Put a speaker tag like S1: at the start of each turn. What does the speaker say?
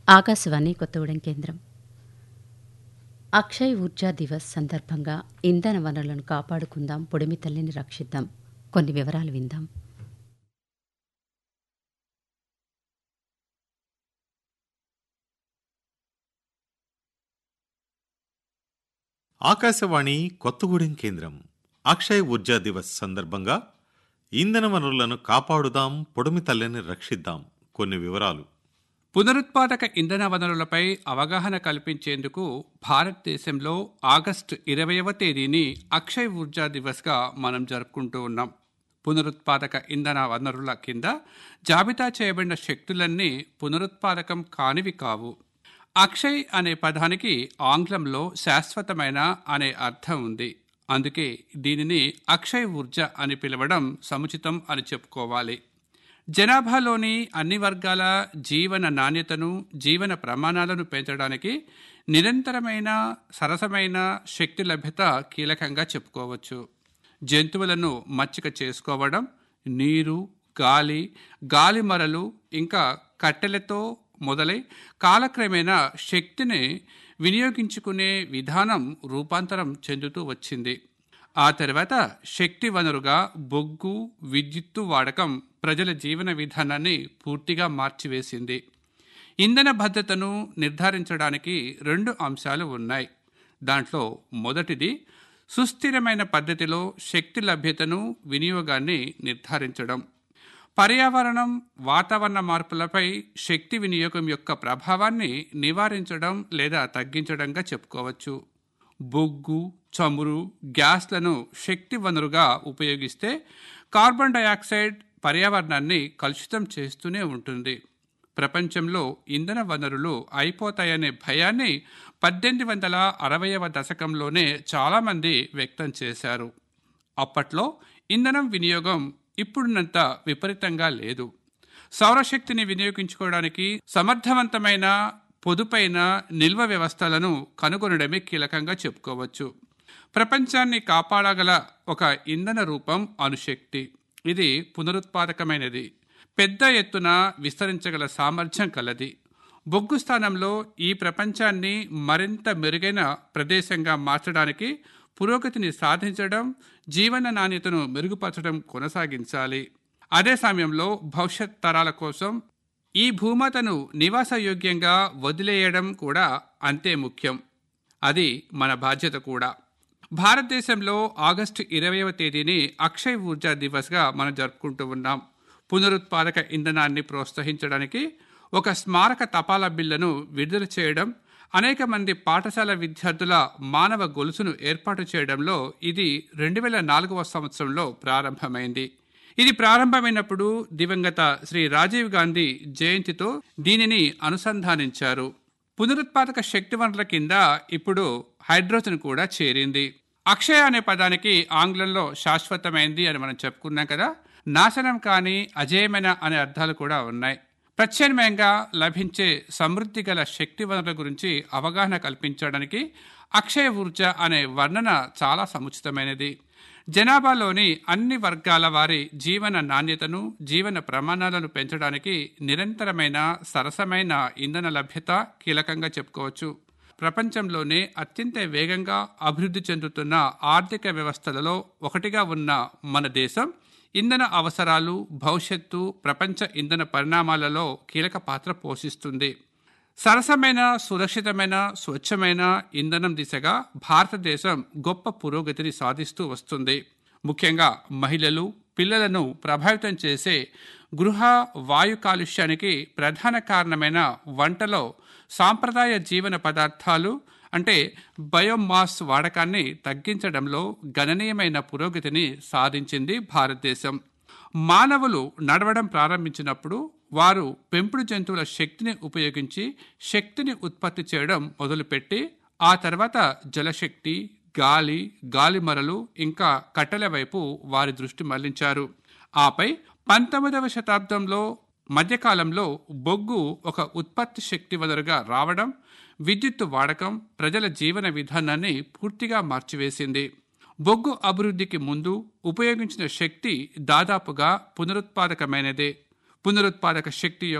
S1: ఆకాశవాణి కొత్తగూడెం కేంద్రం అక్షయ్ ఊర్జా దివస్ సందర్భంగా ఇంధన వనరులను కాపాడుకుందాం పొడిమి తల్లిని రక్షిద్దాం కొన్ని వివరాలు విందాం
S2: ఆకాశవాణి కొత్తగూడెం కేంద్రం అక్షయ్ ఊర్జా దివస్ సందర్భంగా ఇంధన వనరులను కాపాడుదాం పొడిమి తల్లిని రక్షిద్దాం కొన్ని వివరాలు
S3: పునరుత్పాదక ఇంధన వనరులపై అవగాహన కల్పించేందుకు భారతదేశంలో ఆగస్టు ఇరవైవ తేదీని అక్షయ్ ఊర్జా దివస్గా మనం జరుపుకుంటూ ఉన్నాం పునరుత్పాదక ఇంధన వనరుల కింద జాబితా చేయబడిన శక్తులన్నీ పునరుత్పాదకం కానివి కావు అక్షయ్ అనే పదానికి ఆంగ్లంలో శాశ్వతమైన అనే అర్థం ఉంది అందుకే దీనిని అక్షయ్ ఊర్జ అని పిలవడం సముచితం అని చెప్పుకోవాలి జనాభాలోని అన్ని వర్గాల జీవన నాణ్యతను జీవన ప్రమాణాలను పెంచడానికి నిరంతరమైన సరసమైన శక్తి లభ్యత కీలకంగా చెప్పుకోవచ్చు జంతువులను మచ్చిక చేసుకోవడం నీరు గాలి గాలి మరలు ఇంకా కట్టెలతో మొదలై కాలక్రమేణా శక్తిని వినియోగించుకునే విధానం రూపాంతరం చెందుతూ వచ్చింది ఆ తర్వాత శక్తి వనరుగా బొగ్గు విద్యుత్తు వాడకం ప్రజల జీవన విధానాన్ని పూర్తిగా మార్చివేసింది ఇంధన భద్రతను నిర్ధారించడానికి రెండు అంశాలు ఉన్నాయి దాంట్లో మొదటిది సుస్థిరమైన పద్ధతిలో శక్తి లభ్యతను వినియోగాన్ని నిర్ధారించడం పర్యావరణం వాతావరణ మార్పులపై శక్తి వినియోగం యొక్క ప్రభావాన్ని నివారించడం లేదా తగ్గించడంగా చెప్పుకోవచ్చు బొగ్గు చమురు గ్యాస్లను శక్తి వనరుగా ఉపయోగిస్తే కార్బన్ డయాక్సైడ్ పర్యావరణాన్ని కలుషితం చేస్తూనే ఉంటుంది ప్రపంచంలో ఇంధన వనరులు అయిపోతాయనే భయాన్ని పద్దెనిమిది వందల అరవైవ దశకంలోనే చాలామంది వ్యక్తం చేశారు అప్పట్లో ఇంధనం వినియోగం ఇప్పుడున్నంత విపరీతంగా లేదు సౌరశక్తిని వినియోగించుకోవడానికి సమర్థవంతమైన పొదుపైన నిల్వ వ్యవస్థలను కనుగొనడమే కీలకంగా చెప్పుకోవచ్చు ప్రపంచాన్ని కాపాడగల ఒక ఇంధన రూపం అణుశక్తి ఇది పునరుత్పాదకమైనది పెద్ద ఎత్తున విస్తరించగల సామర్థ్యం కలది బొగ్గు స్థానంలో ఈ ప్రపంచాన్ని మరింత మెరుగైన ప్రదేశంగా మార్చడానికి పురోగతిని సాధించడం జీవన నాణ్యతను మెరుగుపరచడం కొనసాగించాలి అదే సమయంలో భవిష్యత్ తరాల కోసం ఈ భూమాతను నివాసయోగ్యంగా వదిలేయడం కూడా అంతే ముఖ్యం అది మన బాధ్యత కూడా భారతదేశంలో ఆగస్టు ఇరవైవ తేదీని అక్షయ్ ఊర్జా దివస్గా మనం జరుపుకుంటూ ఉన్నాం పునరుత్పాదక ఇంధనాన్ని ప్రోత్సహించడానికి ఒక స్మారక తపాలా బిల్లును విడుదల చేయడం అనేక మంది పాఠశాల విద్యార్థుల మానవ గొలుసును ఏర్పాటు చేయడంలో ఇది రెండు వేల నాలుగవ సంవత్సరంలో ప్రారంభమైంది ఇది ప్రారంభమైనప్పుడు దివంగత శ్రీ రాజీవ్ గాంధీ జయంతితో దీనిని అనుసంధానించారు పునరుత్పాదక శక్తి వనరుల కింద ఇప్పుడు హైడ్రోజన్ కూడా చేరింది అక్షయ అనే పదానికి ఆంగ్లంలో శాశ్వతమైంది అని మనం చెప్పుకున్నాం కదా నాశనం కానీ అజేయమైన అనే అర్థాలు కూడా ఉన్నాయి ప్రత్యామ్నాయంగా లభించే సమృద్ధి గల శక్తి వనరుల గురించి అవగాహన కల్పించడానికి అక్షయ ఊర్జ అనే వర్ణన చాలా సముచితమైనది జనాభాలోని అన్ని వర్గాల వారి జీవన నాణ్యతను జీవన ప్రమాణాలను పెంచడానికి నిరంతరమైన సరసమైన ఇంధన లభ్యత కీలకంగా చెప్పుకోవచ్చు ప్రపంచంలోనే అత్యంత వేగంగా అభివృద్ధి చెందుతున్న ఆర్థిక వ్యవస్థలలో ఒకటిగా ఉన్న మన దేశం ఇంధన అవసరాలు భవిష్యత్తు ప్రపంచ ఇంధన పరిణామాలలో కీలక పాత్ర పోషిస్తుంది సరసమైన సురక్షితమైన స్వచ్ఛమైన ఇంధనం దిశగా భారతదేశం గొప్ప పురోగతిని సాధిస్తూ వస్తుంది ముఖ్యంగా మహిళలు పిల్లలను ప్రభావితం చేసే గృహ వాయు కాలుష్యానికి ప్రధాన కారణమైన వంటలో సాంప్రదాయ జీవన పదార్థాలు అంటే బయోమాస్ వాడకాన్ని తగ్గించడంలో గణనీయమైన పురోగతిని సాధించింది భారతదేశం మానవులు నడవడం ప్రారంభించినప్పుడు వారు పెంపుడు జంతువుల శక్తిని ఉపయోగించి శక్తిని ఉత్పత్తి చేయడం మొదలుపెట్టి ఆ తర్వాత జలశక్తి గాలి గాలిమరలు ఇంకా కట్టెల వైపు వారి దృష్టి మళ్లించారు ఆపై పంతొమ్మిదవ శతాబ్దంలో మధ్యకాలంలో బొగ్గు ఒక ఉత్పత్తి శక్తి వనరుగా రావడం విద్యుత్తు వాడకం ప్రజల జీవన విధానాన్ని పూర్తిగా మార్చివేసింది బొగ్గు అభివృద్ధికి ముందు ఉపయోగించిన శక్తి దాదాపుగా పునరుత్పాదకమైనదే పునరుత్పాదక శక్తి యొక్క